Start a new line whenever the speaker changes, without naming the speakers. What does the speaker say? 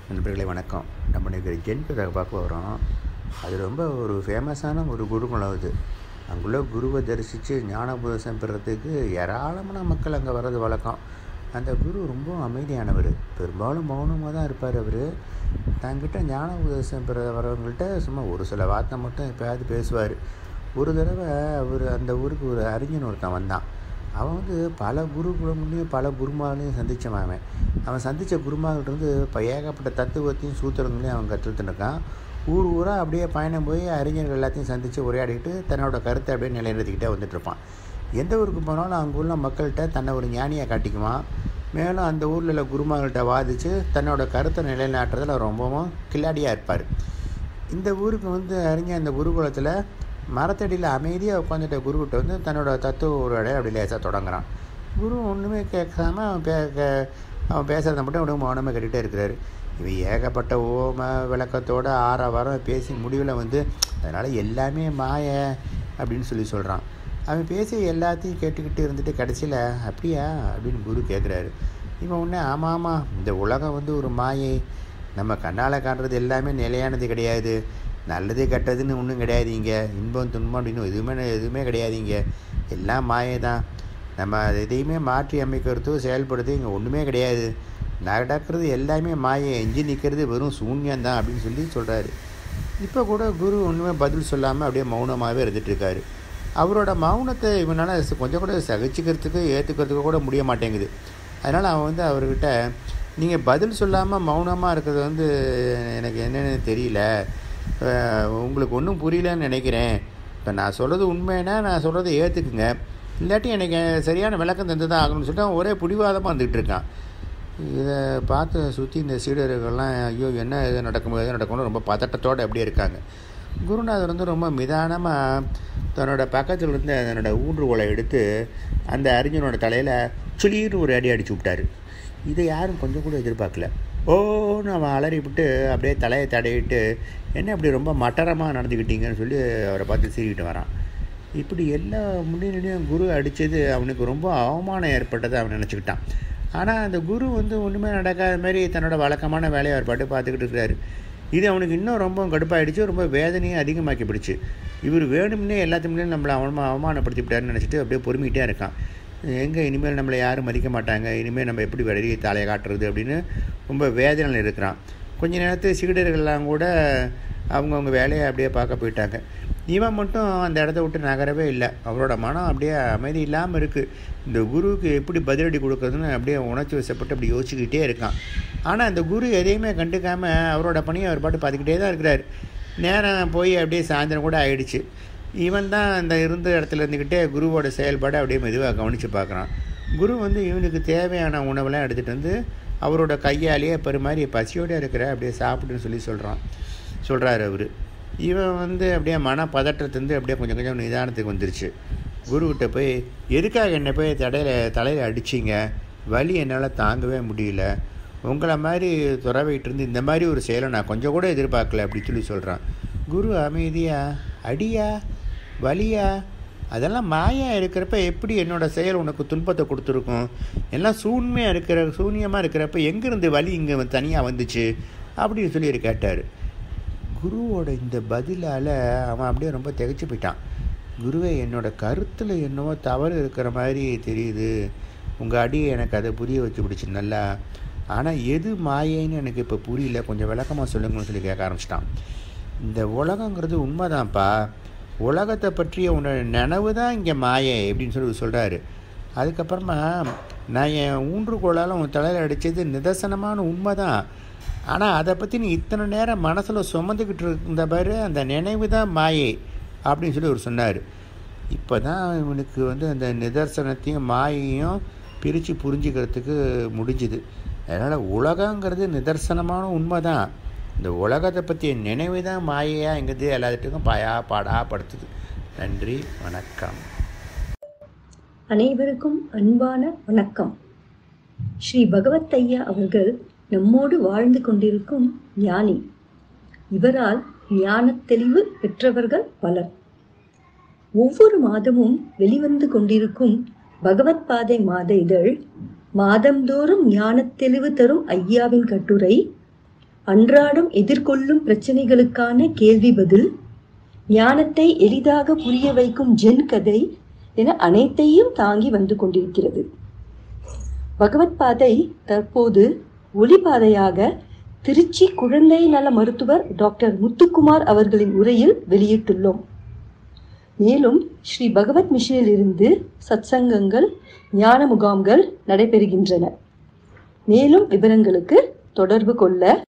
நண்பர்களே வணக்கம் நம்ம இன்றைக்கி ஜென் கதை பார்க்க வரோம் அது ரொம்ப ஒரு ஃபேமஸான ஒரு குருகுலம் அது அங்குள்ள குருவை தரிசித்து ஞான உபதேசம் பெறத்துக்கு ஏராளமான மக்கள் அங்கே வர்றது வழக்கம் அந்த குரு ரொம்ப அமைதியானவர் பெரும்பாலும் மௌனமாக தான் இருப்பார் அவர் தங்கிட்ட ஞான உபதேசம் பெற வரவங்கள்ட்ட சும்மா ஒரு சில வார்த்தை மட்டும் எப்போயாவது பேசுவார் ஒரு தடவை அவர் அந்த ஊருக்கு ஒரு அறிஞன் ஒருத்தன் வந்தான் அவன் வந்து பல குருகுலங்களையும் பல குருமாகளையும் சந்தித்தவன் அவன் அவன் சந்தித்த குருமாகிட்ட இருந்து இப்போ ஏகப்பட்ட தத்துவத்தையும் சூத்திரங்களையும் அவன் கற்றுட்டு இருக்கான் ஊர் ஊராக அப்படியே பயணம் போய் அறிஞர்கள் எல்லாத்தையும் சந்தித்து உரையாடிக்கிட்டு தன்னோட கருத்தை அப்படியே நிலைநிறுத்திக்கிட்டே வந்துட்டு இருப்பான் எந்த ஊருக்கு போனாலும் அங்கே உள்ள மக்கள்கிட்ட தன்னை ஒரு ஞானியாக காட்டிக்குவான் மேலும் அந்த ஊரில் உள்ள குருமார்கள்ட்ட வாதித்து தன்னோட கருத்தை நிலைநாட்டுறதுல ரொம்பவும் கில்லாடியாக இருப்பார் இந்த ஊருக்கு வந்து அறிஞ அந்த குருகுலத்தில் மரத்தடியில் அமைதியாக உட்காந்துட்ட குருக்கிட்ட வந்து தன்னோட தத்துவ உரையாடை அப்படி லேசாக தொடங்குறான் குரு ஒன்றுமே கேட்காம அவன் பே கே- அவன் பேசுகிறத மட்டும் அப்படியே மௌனமாக கேட்டுகிட்டே இருக்கிறாரு இவன் ஏகப்பட்ட ஓம விளக்கத்தோட ஆற வாரம் பேசி முடிவில் வந்து அதனால் எல்லாமே மாய அப்படின்னு சொல்லி சொல்கிறான் அவன் பேசி எல்லாத்தையும் கேட்டுக்கிட்டு இருந்துட்டு கடைசியில் அப்படியா அப்படின்னு குரு கேட்குறாரு இவன் உடனே ஆமாம் ஆமாம் இந்த உலகம் வந்து ஒரு மாயை நம்ம கண்ணால் காட்டுறது எல்லாமே நிலையானது கிடையாது நல்லது கெட்டதுன்னு ஒன்றும் கிடையாது இங்கே இன்பம் துன்பம் அப்படின்னு எதுவுமே எதுவுமே கிடையாது இங்கே எல்லாம் மாயை தான் நம்ம அது எதையுமே மாற்றி அமைக்கிறதோ செயல்படுறதோ இங்கே ஒன்றுமே கிடையாது நடக்கிறது எல்லாமே மாயை எஞ்சி நிற்கிறது வெறும் சூன்யம்தான் அப்படின்னு சொல்லி சொல்கிறாரு இப்போ கூட குரு ஒன்றுமே பதில் சொல்லாமல் அப்படியே மௌனமாகவே இருந்துட்டு இருக்காரு அவரோட மௌனத்தை இவனால் கொஞ்சம் கூட சகிச்சுக்கிறதுக்கு ஏற்றுக்கிறதுக்கு கூட முடிய மாட்டேங்குது அதனால் அவன் வந்து அவர்கிட்ட நீங்கள் பதில் சொல்லாமல் மௌனமாக இருக்கிறது வந்து எனக்கு என்னென்னு தெரியல அஹ் உங்களுக்கு ஒன்றும் புரியலன்னு நினைக்கிறேன் இப்போ நான் சொல்கிறது உண்மைன்னா நான் சொல்கிறத ஏற்றுக்குங்க இல்லாட்டி எனக்கு சரியான விளக்கம் தந்து தான் ஆகணும்னு சொல்லிட்டு அவன் ஒரே பிடிவாதமாக வந்துட்டு இருக்கான் இதை பார்த்து சுற்றி இந்த சீடர்கள்லாம் ஐயோ என்ன இது நடக்கும் எது நடக்கும்னு ரொம்ப பதட்டத்தோடு அப்படியே இருக்காங்க குருநாதர் வந்து ரொம்ப நிதானமாக தன்னோட பக்கத்தில் இருந்த தன்னோட ஊன்றுகோலை எடுத்து அந்த அறிஞனோட தலையில் சுளீர்னு ஒரு அடி அடிச்சு விட்டாரு இதை யாரும் கொஞ்சம் கூட எதிர்பார்க்கல ஓன்னு அவன் அலறி விட்டு அப்படியே தலையை தடையிட்டு என்ன இப்படி ரொம்ப மட்டரமாக நடந்துக்கிட்டீங்கன்னு சொல்லி அவரை பார்த்து சீறிக்கிட்டு வரான் இப்படி எல்லா முன்னிலையும் குரு அடித்தது அவனுக்கு ரொம்ப அவமானம் ஏற்பட்டதை அவன் நினச்சிக்கிட்டான் ஆனால் அந்த குரு வந்து ஒன்றுமே நடக்காத மாதிரி தன்னோட வழக்கமான வேலையை அவர் பாட்டு பார்த்துக்கிட்டு இருக்கிறாரு இது அவனுக்கு இன்னும் ரொம்ப கடுப்பாயிடுச்சு ரொம்ப வேதனையும் அதிகமாக்கி பிடிச்சு இவர் வேணும்னே எல்லாத்துக்குமே நம்மளை அவமா அவமானப்படுத்தி விட்டாருன்னு நினச்சிட்டு அப்படியே பொறுமிக்கிட்டே இருக்கான் எங்கே இனிமேல் நம்மளை யாரும் மதிக்க மாட்டாங்க இனிமேல் நம்ம எப்படி வெளியே தலையை காட்டுறது அப்படின்னு ரொம்ப வேதனையில் இருக்கிறான் கொஞ்ச நேரத்து சீடர்கள்லாம் கூட அவங்கவுங்க வேலையை அப்படியே பார்க்க போயிட்டாங்க இவன் மட்டும் அந்த இடத்த விட்டு நகரவே இல்லை அவரோட மனம் அப்படியே அமைதி இல்லாமல் இருக்குது இந்த குருவுக்கு எப்படி பதிலடி கொடுக்கறதுன்னு அப்படியே உணர்ச்சி வசப்பட்டு அப்படி யோசிச்சுக்கிட்டே இருக்கான் ஆனால் அந்த குரு எதையுமே கண்டுக்காமல் அவரோட பணியை அவர் பாட்டு பார்த்துக்கிட்டே தான் இருக்கிறார் நேரம் போய் அப்படியே சாயந்தரம் கூட ஆயிடுச்சு இவன் தான் அந்த இருந்த இடத்துல இருந்துக்கிட்டே குருவோட செயல்பாடை அப்படியே மெதுவாக கவனித்து பார்க்குறான் குரு வந்து இவனுக்கு தேவையான உணவெல்லாம் எடுத்துகிட்டு வந்து அவரோட கையாலேயே பரிமாறி பசியோடு இருக்கிற அப்படியே சாப்பிடுன்னு சொல்லி சொல்கிறான் சொல்கிறாரு அவர் இவன் வந்து அப்படியே மன பதற்றத்துலேருந்து அப்படியே கொஞ்சம் கொஞ்சம் நிதானத்துக்கு வந்துருச்சு குருக்கிட்ட போய் எதுக்காக என்னை போய் தடையில் தலையில் அடிச்சிங்க வலி என்னால் தாங்கவே முடியல உங்களை மாதிரி துறவிட்டு இருந்து இந்த மாதிரி ஒரு செயலை நான் கொஞ்சம் கூட எதிர்பார்க்கல அப்படி சொல்லி சொல்கிறான் குரு அமைதியா அடியா வலியா அதெல்லாம் மாயா இருக்கிறப்ப எப்படி என்னோட செயல் உனக்கு துன்பத்தை கொடுத்துருக்கும் எல்லாம் சூன்மையாக இருக்கிற சூன்யமாக இருக்கிறப்ப எங்கேருந்து வலி இங்கே தனியாக வந்துச்சு அப்படின்னு சொல்லி அவர் கேட்டார் குருவோட இந்த பதிலால் அவன் அப்படியே ரொம்ப திகைச்சு போயிட்டான் குருவே என்னோட கருத்தில் என்னவோ தவறு இருக்கிற மாதிரி தெரியுது உங்கள் அடியை எனக்கு அதை புரிய வச்சு பிடிச்சி நல்லா ஆனால் எது மாயைன்னு எனக்கு இப்போ புரியல கொஞ்சம் விளக்கமாக சொல்லுங்கன்னு சொல்லி கேட்க ஆரம்பிச்சிட்டான் இந்த உலகங்கிறது உண்மைதான்ப்பா உலகத்தை பற்றிய உன்னோட நினைவு தான் இங்கே மாயை அப்படின்னு சொல்லி சொல்கிறாரு அதுக்கப்புறமா நான் என் ஊன்றுகோளால் உன் தலையில் அடித்தது நிதர்சனமான உண்மை தான் ஆனால் அதை பற்றி நீ இத்தனை நேரம் மனசில் சுமந்துக்கிட்டு இருந்த பாரு அந்த நினைவு தான் மாயை அப்படின்னு சொல்லி அவர் சொன்னார் இப்போ தான் இவனுக்கு வந்து அந்த நிதர்சனத்தையும் மாயையும் பிரித்து புரிஞ்சுக்கிறதுக்கு முடிஞ்சுது அதனால் உலகங்கிறது நிதர்சனமான உண்மை தான் இந்த உலகத்தை பற்றிய நினைவு தான் மாயையாக எங்கிறது எல்லாத்துக்கும் பாயா பாடா படுத்துது நன்றி வணக்கம்
அனைவருக்கும் அன்பான வணக்கம் ஸ்ரீ பகவத் ஐயா அவர்கள் நம்மோடு வாழ்ந்து கொண்டிருக்கும் ஞானி இவரால் ஞானத் தெளிவு பெற்றவர்கள் பலர் ஒவ்வொரு மாதமும் வெளிவந்து கொண்டிருக்கும் பகவத் பாதை மாத இதழ் மாதந்தோறும் ஞானத் தெளிவு தரும் ஐயாவின் கட்டுரை அன்றாடம் எதிர்கொள்ளும் பிரச்சனைகளுக்கான கேள்வி பதில் ஞானத்தை எளிதாக புரிய வைக்கும் ஜென் கதை என அனைத்தையும் தாங்கி வந்து கொண்டிருக்கிறது பகவத் பாதை தற்போது ஒளிபாதையாக திருச்சி குழந்தை நல மருத்துவர் டாக்டர் முத்துக்குமார் அவர்களின் உரையில் வெளியிட்டுள்ளோம் மேலும் ஸ்ரீ பகவத் மிஷனில் இருந்து சத்சங்கங்கள் ஞான முகாம்கள் நடைபெறுகின்றன மேலும் விவரங்களுக்கு தொடர்பு கொள்ள